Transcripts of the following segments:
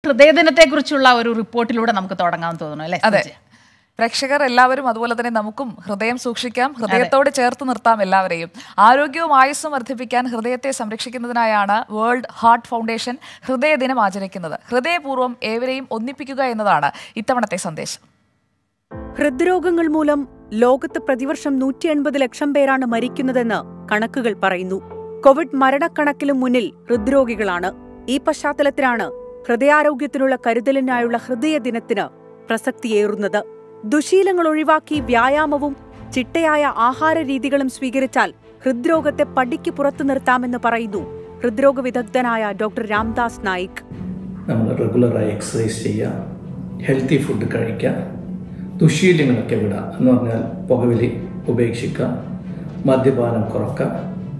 ഹൃദയദിനത്തെ കുറിച്ചുള്ള ഒരു റിപ്പോർട്ടിലൂടെ നമുക്ക് തുടങ്ങാൻ തോന്നുന്നു അല്ലേ അതെ സൂചി? പ്രേക്ഷകർ എല്ലാവരും അതുപോലെ തന്നെ നമുക്കും ഹൃദയം സൂക്ഷിക്കാം ഹൃദയത്തോട് ചേർത്ത് നിർത്താം എല്ലാവരെയും ആരോഗ്യവും ആയുസ്സും വർദ്ധിപ്പിക്കാൻ ഹൃദയത്തെ സംരക്ഷിക്കുന്നതിനായാണ് വേൾഡ് ഹാർട്ട് ഫൗണ്ടേഷൻ ഹൃദയ ദിനം ആചരിക്കുന്നത് ഹൃദയപൂർവ്വം ഏവരെയും ഒന്നിപ്പിക്കുക എന്നതാണ് ഇത്തവണത്തെ സന്ദേശം ഹൃദ്രോഗങ്ങൾ മൂലം ലോകത്ത് പ്രതിവർഷം നൂറ്റി എൺപത് ലക്ഷം പേരാണ് മരിക്കുന്നതെന്ന് കണക്കുകൾ പറയുന്നു കോവിഡ് മരണക്കണക്കിലും മുന്നിൽ ഹൃദ്രോഗികളാണ് ഈ പശ്ചാത്തലത്തിലാണ് ഹൃദയാരോഗ്യത്തിനുള്ള കരുതലിനായുള്ള ഹൃദയ ദിനത്തിന് പ്രസക്തിയേറുന്നത് ദുശീലങ്ങൾ ഒഴിവാക്കി വ്യായാമവും ചിട്ടയായ ആഹാര രീതികളും സ്വീകരിച്ചാൽ ഹൃദ്രോഗത്തെ പടിക്ക് പുറത്തു നിർത്താമെന്ന് പറയുന്നു ഹൃദ്രോഗ വിദഗ്ധനായ ഡോക്ടർ രാംദാസ് നായിക് നമ്മൾ റെഗുലറായി എക്സസൈസ് ചെയ്യുക ഹെൽത്തി ഫുഡ് കഴിക്കുക ദുശീലങ്ങളൊക്കെ വിടുക എന്ന് പറഞ്ഞാൽ പുകവലി ഉപേക്ഷിക്കുക മദ്യപാനം കുറക്കുക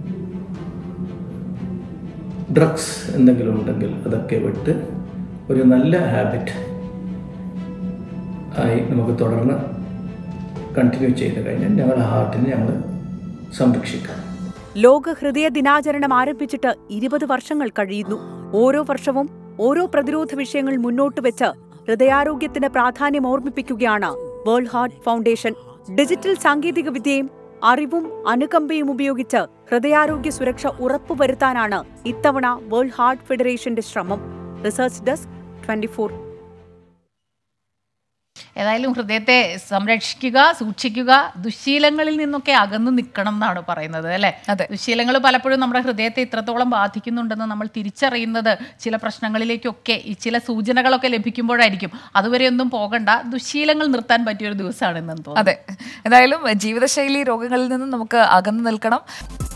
ഡ്രഗ്സ് എന്തെങ്കിലും ഉണ്ടെങ്കിൽ അതൊക്കെ വിട്ട് ഒരു നല്ല ഹാബിറ്റ് ആയി നമുക്ക് തുടർന്ന് കണ്ടിന്യൂ ചെയ്ത് കഴിഞ്ഞാൽ ഞങ്ങളുടെ ഹാർട്ടിനെ ഞങ്ങൾ സംരക്ഷിക്കാം ലോക ഹൃദയ ദിനാചരണം ആരംഭിച്ചിട്ട് ഇരുപത് വർഷങ്ങൾ കഴിയുന്നു ഓരോ വർഷവും ഓരോ പ്രതിരോധ വിഷയങ്ങൾ മുന്നോട്ട് വെച്ച് ഹൃദയാരോഗ്യത്തിന്റെ പ്രാധാന്യം ഓർമ്മിപ്പിക്കുകയാണ് വേൾഡ് ഹാർട്ട് ഫൗണ്ടേഷൻ ഡിജിറ്റൽ സാങ്കേതിക വിദ്യയും അറിവും അനുകമ്പയും ഉപയോഗിച്ച് ഹൃദയാരോഗ്യ സുരക്ഷ ഉറപ്പുവരുത്താനാണ് ഇത്തവണ വേൾഡ് ഹാർട്ട് ഫെഡറേഷന്റെ ശ്രമം റിസർച്ച് ഡെസ്ക് ട്വന്റി ഏതായാലും ഹൃദയത്തെ സംരക്ഷിക്കുക സൂക്ഷിക്കുക ദുശീലങ്ങളിൽ നിന്നൊക്കെ അകന്നു നിൽക്കണം എന്നാണ് പറയുന്നത് അല്ലേ അതെ. ദുശീലങ്ങൾ പലപ്പോഴും നമ്മുടെ ഹൃദയത്തെ ഇത്രത്തോളം ബാധിക്കുന്നുണ്ടെന്ന് നമ്മൾ തിരിച്ചറിയുന്നത് ചില പ്രശ്നങ്ങളിലേക്കൊക്കെ ഈ ചില സൂചനകളൊക്കെ ലഭിക്കുമ്പോഴായിരിക്കും അതുവരെ ഒന്നും പോകണ്ട ദുശീലങ്ങൾ നിർത്താൻ പറ്റിയൊരു ദിവസമാണെന്ന് തോന്നുന്നു അതെ എന്തായാലും ജീവിതശൈലി രോഗങ്ങളിൽ നിന്നും നമുക്ക് അകന്നു നിൽക്കണം